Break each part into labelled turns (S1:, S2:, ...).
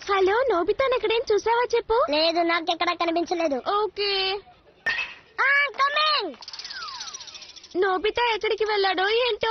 S1: Hello నోబితాన్ ఎక్కడేం చూసావా చెప్పు
S2: లేదు నాకు ఎక్కడ కనిపించలేదు
S1: ఓకే
S2: కమింగ్
S1: నోబితా ఎక్కడికి వెళ్ళాడో ఏంటో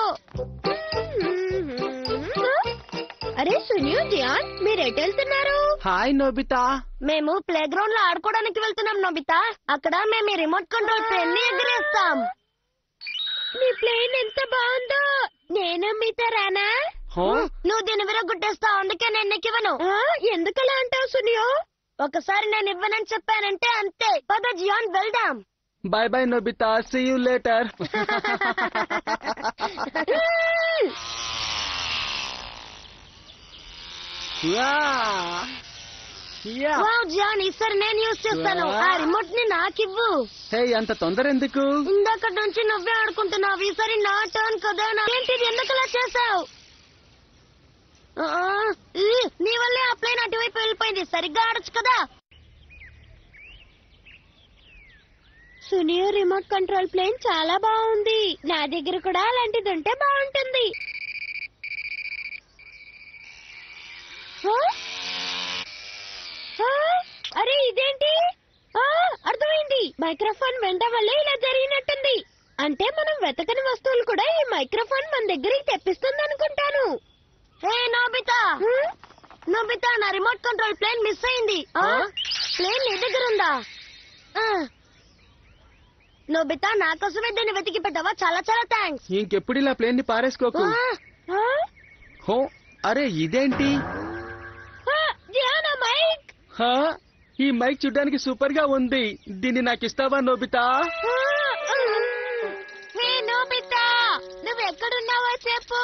S1: అరే సునియో జియాన్ మీరు ఎటు వెళ్తున్నారు
S3: హాయ్ నోబితా
S2: మేము ప్లే గ్రౌండ్ లో ఆడుకోవడానికి వెళ్తున్నాం నోబితా అక్కడ మేము ఈ రిమోట్ కంట్రోల్ ట్రైన్ ని ఎగిరేస్తాం
S1: మీ ప్లేన్ ఎంత బాగుందో నేను మీతో రానా
S3: హో
S2: నువ్వు దీన్ని విరగొట్టేస్తావు అందుకే నేను నీకు ఇవ్వను
S1: ఆ, ఎందుకలా అంటావు సునియో
S2: ఒకసారి నేను ఇవ్వనని చెప్పానంటే అంతే పద జియాన్ వెళ్దాం
S3: bye bye Nobita see you later
S2: wow Gian ఈసారి నేను యూజ్ చేస్తాను ఆ రిమోట్ ని నాకివ్వు
S3: హే అంత తొందర ఎందుకు
S2: ఇందాక నుంచి నువ్వే ఆడుకుంటున్నావు ఈసారి నా టర్న్ కదా నా- ఏంటిది ఎందుకలా చేసావు నీ వల్లే ఆ ప్లేన్ అటువైపు వెళ్ళిపోయింది సరిగ్గా ఆడొచ్చు కదా
S1: సునియో రిమోట్ కంట్రోల్ ప్లేన్ చాలా బాగుంది నా దగ్గర కూడా అలాంటిది ఉంటే బాగుంటుంది ఆ? ఆ? అరే ఇదేంటి ఆ, అర్థమైంది మైక్రోఫోన్ వెంట వల్లే ఇలా జరిగినట్టుంది అంటే మనం వెతకని వస్తువులు కూడా ఈ మైక్రోఫోన్ మన దగ్గరికి తెప్పిస్తుంది అనుకుంటాను
S2: హే నోబితా నోబితా నా రిమోట్ కంట్రోల్ ప్లేన్ మిస్ అయింది
S3: ఆ?
S2: ప్లేన్ నీ దగ్గర ఉందా ఆ. నోబితా నా కోసమే దీన్ని వెతికి పెట్టావా చాలా చాలా థ్యాంక్స్
S3: ఇంకెప్పుడు ఇలా ప్లేన్ ని పారేసుకోకు
S1: ఆ?
S3: హో అరే ఇదేంటి
S1: ఆ, జియానా మైక్
S3: హా ఈ మైక్ చూడ్డానికి సూపర్ గా ఉంది దీన్ని నాకు ఇస్తావా నోబితా
S1: హే నోబితా నువ్వు ఎక్కడున్నావో చెప్పు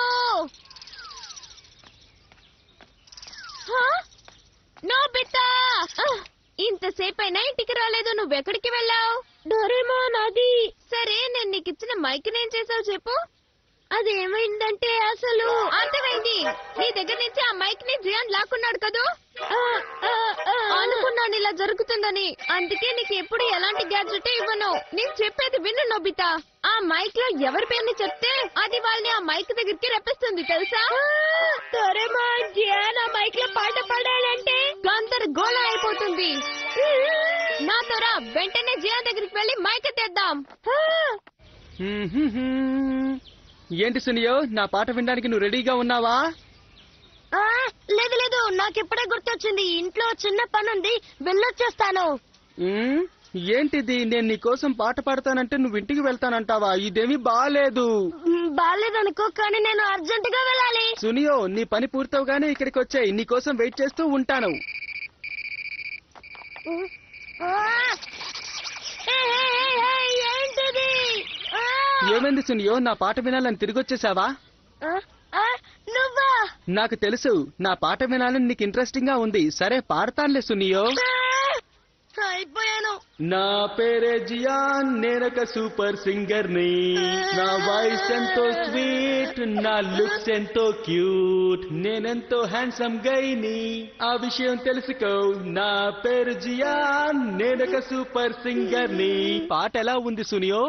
S1: హా? నోబితా ఇంతసేపు అయినా ఇంటికి రాలేదు నువ్వెక్కడికి వెళ్ళావు డోరేమోన్ అది సరే నేను నీకు ఇచ్చిన మైక్ నేం చేసావు చెప్పు అదేమైందంటే అసలు అర్థమైంది నీ దగ్గర నుంచి ఆ మైక్ ని జియాన్ లాక్కున్నాడు కదూ అనుకున్నాను ఇలా జరుగుతుందని అందుకే నీకు ఎప్పుడు ఎలాంటి గ్యాడ్జెట్ ఇవ్వను నేను చెప్పేది విను నోబితా ఆ మైక్ లో ఎవరి పేరుని చెప్తే అది వాళ్ళని ఆ మైక్ దగ్గరికి రప్పిస్తుంది తెలుసా జియాన్ ఆ మైక్ లో పాట పాడాలంటే గందరగోళం అయిపోతుంది నా త్వర వెంటనే జియాన్ దగ్గరికి వెళ్ళి మైక్ తెద్దాం
S3: మ్మ్హ్మ్మ్. ఏంటి సునియో నా పాట వినడానికి నువ్వు రెడీగా ఉన్నావా
S2: ఆ, లేదు లేదు నాకు ఇప్పుడే గుర్తొచ్చింది ఇంట్లో చిన్న పని ఉంది వెళ్ళొచ్చేస్తాను
S3: మ్మ్? ఏంటిది నేను నీ కోసం పాట పాడతానంటే నువ్వు ఇంటికి వెళ్తానంటావా ఇదేమీ బాలేదు
S2: మ్, బాలేదనుకో కానీ నేను అర్జెంట్ గా వెళ్ళాలి
S3: సునియో నీ పని పూర్తవగానే ఇక్కడికి వచ్చాయి నీ కోసం వెయిట్ చేస్తూ ఉంటాను
S2: ఆ! ఏ, ఏ, ఏ, ఏ, ఏంటిది ఆ!
S3: ఏమైంది సునియో నా పాట వినాలని తిరిగి వచ్చేసావా
S2: ఆ, ఆ, నువ్వా
S3: నాకు తెలుసు నా పాట వినాలని నీకు ఇంట్రెస్టింగ్ గా ఉంది సరే పాడతానులే సునియో
S2: ఆ! అయిపోయాను
S3: నా పేరే జియాన్ నేనొక సూపర్ సింగర్ ని నా వాయిస్ ఎంతో స్వీట్ నా లుక్స్ ఎంతో క్యూట్ నేనెంతో హ్యాండ్సమ్ గైని ఆ విషయం తెలుసుకో నా పేరు జియాన్ నేనొక సూపర్ సింగర్ ని పాట ఎలా ఉంది సునియో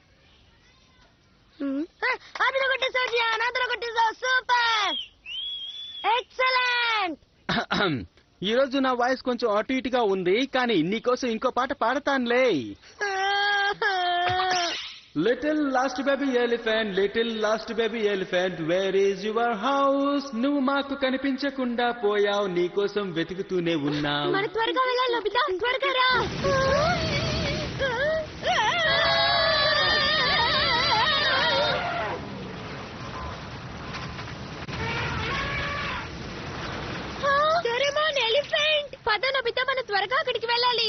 S2: ఆ, అందులో కొట్టేసావు జియాన్ అందులో కొట్టేసావు సూపర్ ఎక్సలెంట్
S3: ఈ రోజు నా వాయిస్ కొంచెం అటు ఇటుగా ఉంది కానీ నీకోసం ఇంకో పాట పాడతానులే little lost baby elephant little lost baby elephant where is your house నువ్వు మాకు కనిపించకుండా పోయావు నీకోసం వెతుకుతూనే ఉన్నావు
S1: మన త్వరగా వెళ్ళాలి నోబితా త్వరగా రా డోరేమోన్ ఎలిఫెంట్ పద నోబితా మనం త్వరగా అక్కడికి వెళ్ళాలి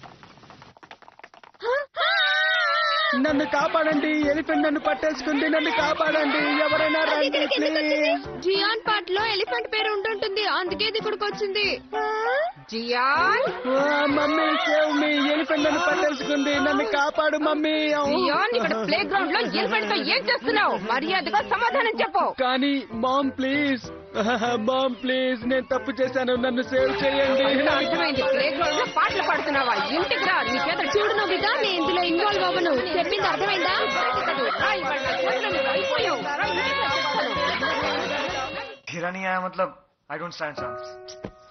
S3: నన్ను కాపాడండి ఎలిఫెంట్ నన్ను పట్టేసుకుంది నన్ను కాపాడండి ఎవరైనా
S1: అది
S3: రండి
S1: ఇక్కడికి ఎందుకు వచ్చింది?
S3: ప్లీజ్
S1: జియాన్ పాట్ లో ఎలిఫెంట్ పేరు ఉంటుంటుంది అందుకే ఇది ఇక్కడికి వచ్చింది
S4: Gian
S3: mummy save me elephant నన్ను పట్టేసుకుంది నన్ను కాపాడు మమ్మీ
S4: జియాన్ ఇక్కడ ప్లే గ్రౌండ్ లో ఎలిఫెంట్ తో ఏం చేస్తున్నావు మర్యాదగా సమాధానం చెప్పు
S3: కానీ మామ్ ప్లీజ్ మామ్ ప్లీజ్ నేను తప్పు చేశాను నన్ను సేవ్ చేయండి
S4: అర్థమైంది ప్లే గ్రౌండ్ లో పాటలు పాడుతున్నావా ఇంటికి రా నీ చేత
S1: చూడు నోబితా నేను ఇందులో ఇన్వాల్వ్ అవ్వను చెప్పింది అర్థమైందా
S4: రా, ఇవాళ నా చేతిలో నువ్వు అయిపోయావు. రా, ఇంటికి రా, చెప్తాను.
S5: हीरा नहीं आया मतलब आई डोंट स्टैंड चांस